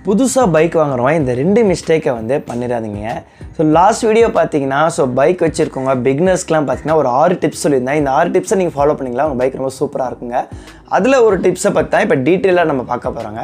புதுசாக பைக் வாங்குறவங்க இந்த ரெண்டு மிஸ்டேக்கை வந்து பண்ணிடாதீங்க ஸோ லாஸ்ட் வீடியோ பார்த்தீங்கன்னா ஸோ பைக் வச்சுருக்கவங்க பிக்னர்ஸ்க்குலாம் பார்த்தீங்கன்னா ஒரு ஆறு டிப்ஸ் சொல்லியிருந்தேன் இந்த ஆறு டிப்ஸை நீங்கள் ஃபாலோ பண்ணிங்களா உங்கள் பைக் ரொம்ப சூப்பராக இருக்குங்க அதில் ஒரு டிப்ஸை பற்றி தான் இப்போ டீட்டெயிலாக நம்ம பார்க்க போகிறோங்க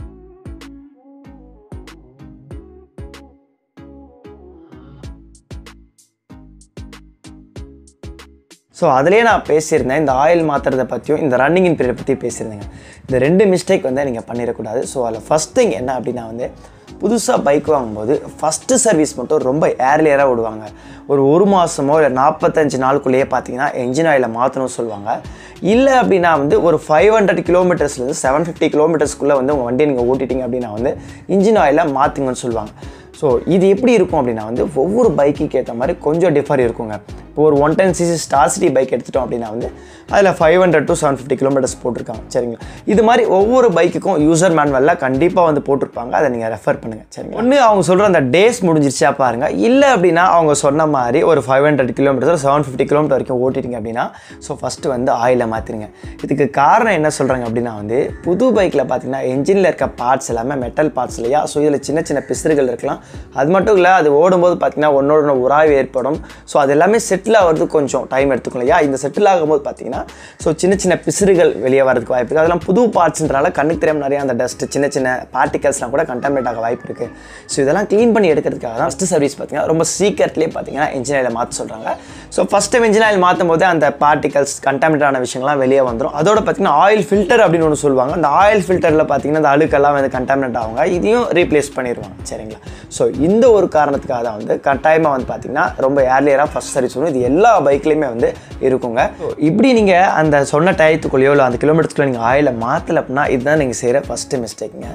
ஸோ அதுலேயே நான் பேசியிருந்தேன் இந்த ஆயில் மாற்றுறதை பற்றியும் இந்த ரன்னிங் பீரியட் பற்றி பேசியிருந்தேங்க இந்த ரெண்டு மிஸ்டேக் வந்து நீங்கள் பண்ணிடக்கூடாது ஸோ அதில் ஃபஸ்ட் திங் என்ன அப்படின்னா வந்து புதுசாக பைக் வாங்கும்போது ஃபஸ்ட்டு சர்வீஸ் மட்டும் ரொம்ப ஏர்லியராக விடுவாங்க ஒரு ஒரு மாதமோ இல்லை நாற்பத்தஞ்சு நாளுக்குள்ளேயே பார்த்தீங்கன்னா என்ஜின் ஆயிலை மாற்றணும்னு சொல்லுவாங்க இல்லை அப்படின்னா வந்து ஒரு ஃபைவ் ஹண்ட்ரட் கிலோமீட்டர்ஸ்லேருந்து செவன் ஃபிஃப்டி கிலோமீட்டர்ஸ்க்குள்ளே வந்து உங்கள் வண்டியை நீங்கள் ஓட்டிட்டீங்க அப்படின்னா வந்து இன்ஜின் ஆயிலை மாற்றுங்கன்னு சொல்லுவாங்க ஸோ இது எப்படி இருக்கும் அப்படின்னா வந்து ஒவ்வொரு பைக்குக்கு ஏற்ற மாதிரி கொஞ்சம் டிஃபர் இருக்குங்க இப்போ ஒரு one ten CC Star City bike எடுத்துட்டோம் அப்படின்னா வந்து அதில் five hundred to seven fifty kilometres போட்டிருக்காங்க சரிங்களா இது மாதிரி ஒவ்வொரு பைக்குக்கும் யூசர் மேனுவலில் கண்டிப்பாக வந்து போட்டிருப்பாங்க அதை நீங்கள் ரெஃபர் பண்ணுங்கள் சரிங்க ஒன்று அவங்க சொல்கிற அந்த டேஸ் முடிஞ்சிருச்சா பாருங்கள் இல்லை அப்படின்னா அவங்க சொன்ன மாதிரி ஒரு five hundred kilometre seven fifty kilometre வரைக்கும் ஓட்டிட்டீங்க அப்படின்னா ஸோ ஃபஸ்ட்டு வந்து ஆயிலை மாற்றிருங்க இதுக்கு காரணம் என்ன சொல்கிறாங்க அப்படின்னா வந்து புது பைக்கில் பார்த்தீங்கன்னா என்ஜினில் இருக்க பார்ட்ஸ் எல்லாமே மெட்டல் பார்ட்ஸ் இல்லையா ஸோ இதில் சின்ன சின்ன பிசுறுகள் இருக்கலாம் அது மட்டும் இல்லை அது ஓடும்போது பார்த்தீங்கன்னா ஒன்னோட ஒன்று உராய்வு ஏற்படும் ஸோ அது எல்லாமே செட்டில் ஆகிறது கொஞ்சம் டைம் எடுத்துக்கும் இல்லையா இந்த செட்டில் ஆகும்போது பார்த்தீங்கன்னா ஸோ சின்ன சின்ன பிசுறுகள் வெளியே வரதுக்கு வாய்ப்பு இருக்குது அதெல்லாம் புது பார்ட்ஸ்ன்றனால கண்ணுக்கு தெரியாம நிறைய அந்த டஸ்ட் சின்ன சின்ன பார்ட்டிகல்ஸ்லாம் கூட கண்டாமினேட் ஆக வாய்ப்பு இருக்குது ஸோ இதெல்லாம் க்ளீன் பண்ணி எடுக்கிறதுக்காக தான் ஃபஸ்ட்டு சர்வீஸ் பார்த்தீங்கன்னா ரொம்ப சீக்கிரட்லேயே பார்த்தீங்கன்னா இன்ஜின் ஆயில் மாற்ற சொல்கிறாங்க so first time engine oil மாற்றும் போது அந்த பார்ட்டிகல்ஸ் கண்டாமினேட் ஆன விஷயங்கள்லாம் வெளியே வந்துடும் அதோட பார்த்தீங்கன்னா ஆயில் ஃபில்டர் அப்படின்னு ஒன்று சொல்லுவாங்க அந்த ஆயில் ஃபில்டரில் பார்த்தீங்கன்னா அந்த அழுக்கெல்லாம் வந்து கண்டாமினேட் ஆகுங்க இதையும் ரீப்ளேஸ் பண்ணிடுவாங்க சரிங்களா ஸோ இந்த ஒரு காரணத்துக்காக தான் வந்து கட்டாயமாக வந்து பார்த்தீங்கன்னா ரொம்ப ஏர்லியராக ஃபஸ்ட் சர்வீஸ் வரும் இது எல்லா பைக்லேயுமே வந்து இருக்குங்க ஸோ இப்படி நீங்கள் அந்த சொன்ன டயத்துக்குள்ளேயோ இல்லை அந்த கிலோமீட்டர்ஸ்க்குள்ளே நீங்கள் ஆயிலை மாற்றலை அப்படின்னா இதுதான் நீங்கள் செய்கிற ஃபஸ்ட்டு மிஸ்டேக்குங்க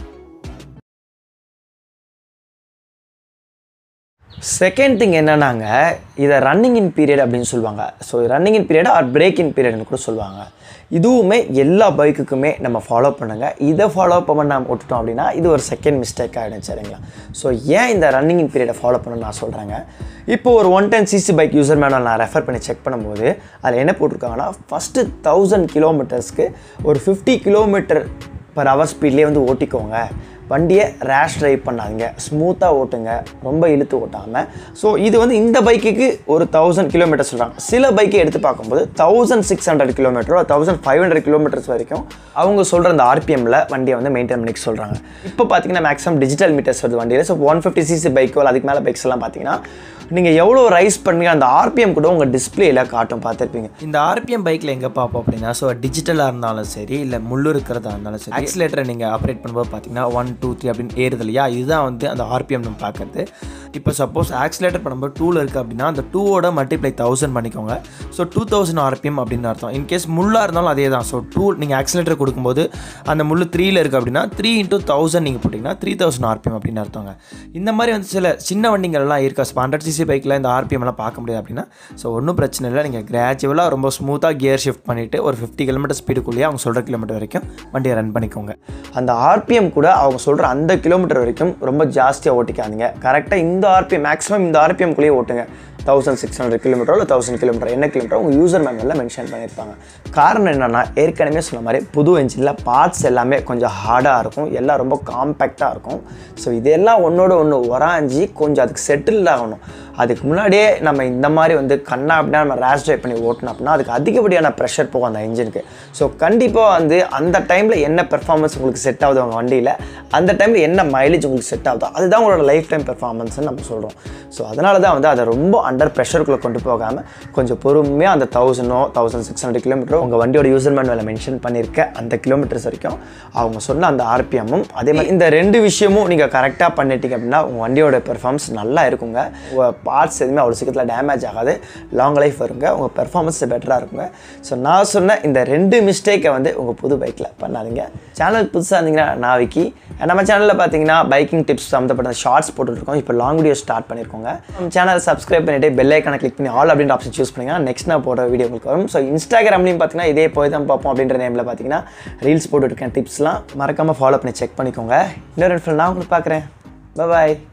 செகண்ட் திங் என்னன்னாங்க இதை ரன்னிங் இன் பீரியட் அப்படின்னு சொல்லுவாங்க so running in period or break in பீரியட்னு கூட சொல்லுவாங்க இதுவுமே எல்லா பைக்குக்குமே நம்ம ஃபாலோ பண்ணுங்கள் இதை ஃபாலோ பண்ண நம்ம விட்டுட்டோம் அப்படின்னா இது ஒரு செகண்ட் மிஸ்டேக் ஆகிடும் சரிங்களா ஸோ ஏன் இந்த ரன்னிங் இன் பீரியடை ஃபாலோ பண்ணணும்னு நான் சொல்கிறேங்க இப்போ ஒரு one ten CC bike user manual நான் ரெஃபர் பண்ணி செக் பண்ணும்போது அதில் என்ன போட்டிருக்காங்கன்னா ஃபஸ்ட்டு தௌசண்ட் கிலோமீட்டர்ஸ்க்கு ஒரு ஃபிஃப்டி கிலோமீட்டர் பர் ஹவர் ஸ்பீட்லேயே வந்து ஓட்டிக்கோங்க வண்டியை ரேஷ் ட்ரைவ் பண்ணாதீங்க ஸ்மூத்தாக ஓட்டுங்க ரொம்ப இழுத்து ஓட்டாமல் ஸோ இது வந்து இந்த பைக்குக்கு ஒரு தௌசண்ட் கிலோமீட்டர் சொல்கிறாங்க சில பைக்கை எடுத்து பார்க்கும்போது தௌசண்ட் சிக்ஸ் ஹண்ட்ரட் கிலோமீட்டரோ தௌசண்ட் ஃபைவ் ஹண்ட்ரட் கிலோமீட்டர்ஸ் வரைக்கும் அவங்க சொல்கிற அந்த ஆர்பிஎம்மில் வண்டியை வந்து மெயின்டைன் பண்ணிக்க சொல்கிறாங்க இப்போ பார்த்தீங்கன்னா மேக்ஸிமம் டிஜிட்டல் மீட்டர்ஸ் வருது வண்டியில் ஸோ ஒன் ஃபிஃப்டி சிசி பைக்கோ அதுக்கு மேலே பைக்ஸ் எல்லாம் பார்த்தீங்கன்னா நீங்கள் எவ்வளோ ரைஸ் பண்ணி அந்த ஆர்பிஎம் கூட உங்கள் டிஸ்பிளேயில் காட்டும் பார்த்துருப்பீங்க இந்த ஆர்பிஎம் பைக்கில் எங்கே பார்ப்போம் அப்படின்னா ஸோ டிஜிட்டலாக இருந்தாலும் சரி இல்லை முள்ளு இருக்கிறதா இருந்தாலும் சரி ஆக்சிலேட்டரை நீங்கள் ஆப்ரேட் பண்ணும்போது பார்த்தீங்கன்னா ஒன் டூ த்ரீ அப்படின்னு ஏறுது இல்லையா இதுதான் வந்து அந்த ஆர்பிஎம் நம்ம பார்க்குறது இப்போ சப்போஸ் ஆக்சிலேட்டர் பண்ணும்போது டூவில் இருக்குது அப்படின்னா அந்த டூவோட மல்டிப்ளை தௌசண்ட் பண்ணிக்கோங்க ஸோ டூ தௌசண்ட் ஆர்பிஎம் அப்படின்னு அர்த்தம் இன்கேஸ் முள்ளாக இருந்தாலும் அதே தான் ஸோ டூ நீங்கள் ஆக்சிலேட்டர் கொடுக்கும்போது அந்த முள்ளு த்ரீயில் இருக்குது அப்படின்னா த்ரீ இன்ட்டு தௌசண்ட் நீங்கள் போட்டிங்கன்னா த்ரீ தௌசண்ட் ஆர்பிஎம் அப்படின்னு அர்த்தங்க இந்த மாதிரி வந்து சில சின்ன வண்டிங்கள்லாம் இருக்கா ஹண்ட்ரட் சிசி பைக்கில் இந்த ஆர்பிஎம் எல்லாம் பார்க்க முடியாது அப்படின்னா ஸோ ஒன்றும் பிரச்சனை இல்லை நீங்கள் கிராஜுவலாக ரொம்ப ஸ்மூத்தாக கியர் ஷிஃப்ட் பண்ணிவிட்டு ஒரு ஃபிஃப்டி கிலோமீட்டர் ஸ்பீடுக்குள்ளேயே அவங்க சொல்கிற கிலோமீட்டர் வரைக்கும் வண்டியை ரன் பண்ணிக்கோங்க அந்த ஆர்பிஎம் கூட அவங்க சொல்கிற அந்த கிலோமீட்டர் வரைக்கும் ரொம்ப ஜாஸ்தியாக ஓட்டிக்காதீங்க கரெக்டாக இந்த ஆர்பிஎம் மேக்ஸிமம் இந்த ஆர்பிஎம்குள்ளேயே ஓட்டுங்க தௌசண்ட் சிக்ஸ் ஹண்ட்ரட் கிலோமீட்டர் இல்லை தௌசண்ட் கிலோமீட்டர் என்ன கிலோமீட்டர் உங்கள் யூசர் மேனுவலில் மென்ஷன் பண்ணியிருப்பாங்க காரணம் என்னென்னா ஏற்கனவே சொன்ன மாதிரி புது என்ஜினில் பார்ட்ஸ் எல்லாமே கொஞ்சம் ஹார்டாக இருக்கும் எல்லாம் ரொம்ப காம்பேக்டாக இருக்கும் ஸோ இதெல்லாம் ஒன்றோட ஒன்று உராஞ்சி கொஞ்சம் அதுக்கு செட்டில் ஆகணும் அதுக்கு முன்னாடியே நம்ம இந்த மாதிரி வந்து கண்ணா அப்படின்னா நம்ம ரேஷ் ட்ரைவ் பண்ணி ஓட்டினோம் அப்படின்னா அதுக்கு அதிகப்படியான ப்ரெஷர் போகும் அந்த இன்ஜினுக்கு ஸோ கண்டிப்பாக வந்து அந்த டைமில் என்ன பெர்ஃபார்மன்ஸ் உங்களுக்கு செட் ஆகுது உங்கள் வண்டியில் அந்த டைமில் என்ன மைலேஜ் உங்களுக்கு செட் ஆகுதோ அதுதான் உங்களோட லைஃப் டைம் பெர்ஃபார்மன்ஸ்னு நம்ம சொல்கிறோம் ஸோ அதனால தான் வந்து அதை ரொம்ப அண்டர் ப்ரெஷருக்குள்ளே கொண்டு போகாமல் கொஞ்சம் பொறுமையாக அந்த தௌசண்டோ தௌசண்ட் சிக்ஸ் ஹண்ட்ரட் கிலோமீட்டரோ உங்கள் வண்டியோட யூசர் மேனுவலில் மென்ஷன் பண்ணியிருக்க அந்த கிலோமீட்டர்ஸ் வரைக்கும் அவங்க சொன்ன அந்த ஆர்பிஎம்மும் அதே மாதிரி இந்த ரெண்டு விஷயமும் நீங்கள் கரெக்டாக பண்ணிட்டீங்க அப்படின்னா உங்கள் வண்டியோட பெர்ஃபார்மன்ஸ் நல்லா இருக்குங்க உங்கள் பார்ட்ஸ் எதுவுமே அவ்வளோ சீக்கிரத்தில் டேமேஜ் ஆகாது லாங் லைஃப் வருங்க உங்கள் பெர்ஃபார்மன்ஸ் பெட்டராக இருக்குங்க ஸோ நான் சொன்ன இந்த ரெண்டு மிஸ்டேக்கை வந்து உங்கள் புது பைக்கில் பண்ணாதீங்க சேனல் புதுசாக இருந்தீங்கன்னா நாளைக்கு நம்ம சேனலில் பார்த்தீங்கன்னா பைக்கிங் டிப்ஸ் சம்மந்தப்பட்ட ஷார்ட்ஸ் போட்டுருக்கோம் இப்போ லாங் வீடியோ ஸ்டார்ட் பண்ணியிருக்கோங்க நம்ம சேனலை சப்ஸ்கிரைப் பண்ணிட்டு பெல் ஐக்கானை கிளிக் பண்ணி ஆல் அப்படின்ற ஆப்ஷன் சூஸ் பண்ணிங்கன்னா நெக்ஸ்ட் நான் போடுற வீடியோ உங்களுக்கு வரும் ஸோ இன்ஸ்டாகிராம்லையும் பார்த்தீங்கன்னா இதே போய் தான் பார்ப்போம் அப்படின்ற நேமில் பார்த்தீங்கன்னா ரீல்ஸ் போட்டுருக்கேன் டிப்ஸ்லாம் மறக்காமல் ஃபாலோ பண்ணி செக் பண்ணிக்கோங்க இன்னொரு நான் உங்களுக்கு பார்க்குறேன் பாய்